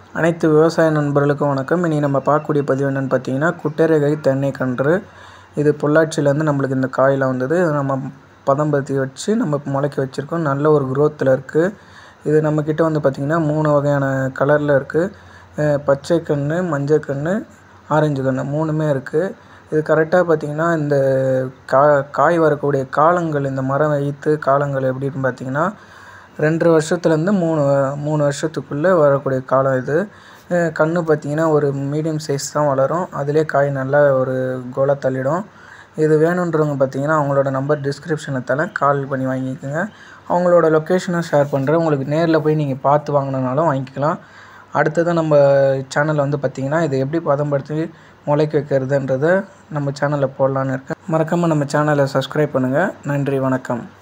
அனைத்து விவசாய நண்பர்களுக்கும் வணக்கம் இனி நம்ம பார்க்கக்கூடிய பதிவு என்னென்னு பார்த்தீங்கன்னா குட்டரகை தென்னை கன்று இது பொள்ளாச்சியிலேருந்து நம்மளுக்கு இந்த காயெலாம் வந்தது இதை நம்ம பதம் படுத்தி வச்சு நம்ம முளைக்க வச்சுருக்கோம் நல்ல ஒரு குரோத்தில் இருக்குது இது நம்மக்கிட்ட வந்து பார்த்திங்கன்னா மூணு வகையான கலரில் இருக்குது பச்சை கன்று மஞ்சள் கன்று ஆரஞ்சு கன்று மூணுமே இருக்குது இது கரெக்டாக பார்த்திங்கன்னா இந்த கா காய் வரக்கூடிய காலங்கள் இந்த மரம் வைத்து காலங்கள் எப்படின்னு பார்த்திங்கன்னா ரெண்டரை வருஷத்துலேருந்து மூணு மூணு வருஷத்துக்குள்ளே வரக்கூடிய காலம் இது கன்று பார்த்திங்கன்னா ஒரு மீடியம் சைஸ் தான் வளரும் அதிலே காய் நல்லா ஒரு கொலை தள்ளிடும் இது வேணுன்றவங்க பார்த்திங்கன்னா அவங்களோட நம்பர் டிஸ்கிரிப்ஷனில் தரேன் கால் பண்ணி வாங்கிக்கோங்க அவங்களோட லொக்கேஷனும் ஷேர் பண்ணுறேன் உங்களுக்கு நேரில் போய் நீங்கள் பார்த்து வாங்கினாலும் வாங்கிக்கலாம் அடுத்தது நம்ம சேனலில் வந்து பார்த்திங்கன்னா இது எப்படி பதம்படுத்தி முளைக்க வைக்கிறதுன்றதை நம்ம சேனலில் போடலான்னு இருக்கேன் மறக்காமல் நம்ம சேனலை சப்ஸ்கிரைப் பண்ணுங்கள் நன்றி வணக்கம்